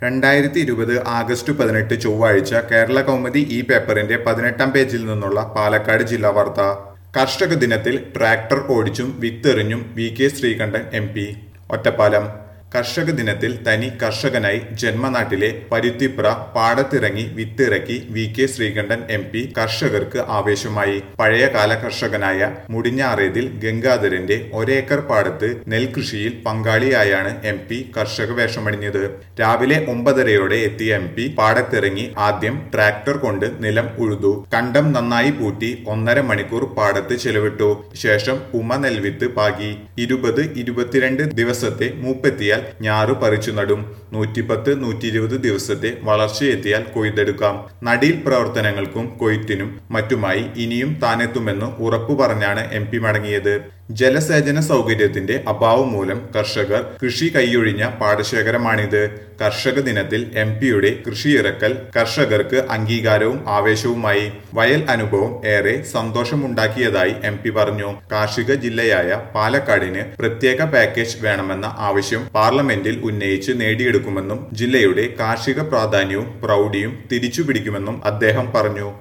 രണ്ടായിരത്തി ഇരുപത് ആഗസ്റ്റ് പതിനെട്ട് ചൊവ്വാഴ്ച കേരള കൗമുദി ഈ പേപ്പറിന്റെ പതിനെട്ടാം പേജിൽ നിന്നുള്ള പാലക്കാട് ജില്ലാ വാർത്ത കർഷക ദിനത്തിൽ ട്രാക്ടർ ഓടിച്ചും വിത്തെറിഞ്ഞും V K Sreekandan M P Ottapalam കർഷക ദിനത്തിൽ തനി കർഷകനായി ജന്മനാട്ടിലെ പരുത്തിപ്ര പാടത്തിറങ്ങി വിത്തിറക്കി V K Sreekandan M P കർഷകർക്ക് ആവേശമായി പഴയകാല കർഷകനായ മുടിഞ്ഞാറേതിൽ ഗംഗാധരന്റെ ഒരേക്കർ പാടത്ത് നെൽകൃഷിയിൽ പങ്കാളിയായാണ് എം പി കർഷക വേഷമണിഞ്ഞത് രാവിലെ ഒമ്പതരയോടെ എത്തിയ എം പി പാടത്തിറങ്ങി ആദ്യം ട്രാക്ടർ കൊണ്ട് നിലം ഉഴുതു കണ്ടം നന്നായി പൂട്ടി ഒന്നര മണിക്കൂർ പാടത്ത് ചെലവിട്ടു ശേഷം ഉമ നെൽവിത്ത് പാകി ഇരുപത് ഇരുപത്തിരണ്ട് ദിവസത്തെ മൂപ്പെത്തിയാൽ ഞാറു പറിച്ചു നടും നൂറ്റിപ്പത്ത് നൂറ്റി ഇരുപത് ദിവസത്തെ വളർച്ചയെത്തിയാൽ കൊയ്തെടുക്കാം നടീൽ പ്രവർത്തനങ്ങൾക്കും കൊയ്ത്തിനും മറ്റുമായി ഇനിയും താനെത്തുമെന്ന് ഉറപ്പു പറഞ്ഞാണ് എം പി മടങ്ങിയത് ജലസേചന സൗകര്യത്തിന്റെ അഭാവം മൂലം കർഷകർ കൃഷി കൈയൊഴിഞ്ഞ പാടശേഖരമാണിത് കർഷക ദിനത്തിൽ എം പിയുടെ കൃഷിയിറക്കൽ കർഷകർക്ക് അംഗീകാരവും ആവേശവുമായി വയൽ അനുഭവം ഏറെ സന്തോഷമുണ്ടാക്കിയതായി എം പി പറഞ്ഞു കാർഷിക ജില്ലയായ പാലക്കാടിന് പ്രത്യേക പാക്കേജ് വേണമെന്ന ആവശ്യം പാർലമെന്റിൽ ഉന്നയിച്ച് നേടിയെടുക്കുമെന്നും ജില്ലയുടെ കാർഷിക പ്രാധാന്യവും പ്രൗഢിയും തിരിച്ചുപിടിക്കുമെന്നും അദ്ദേഹം പറഞ്ഞു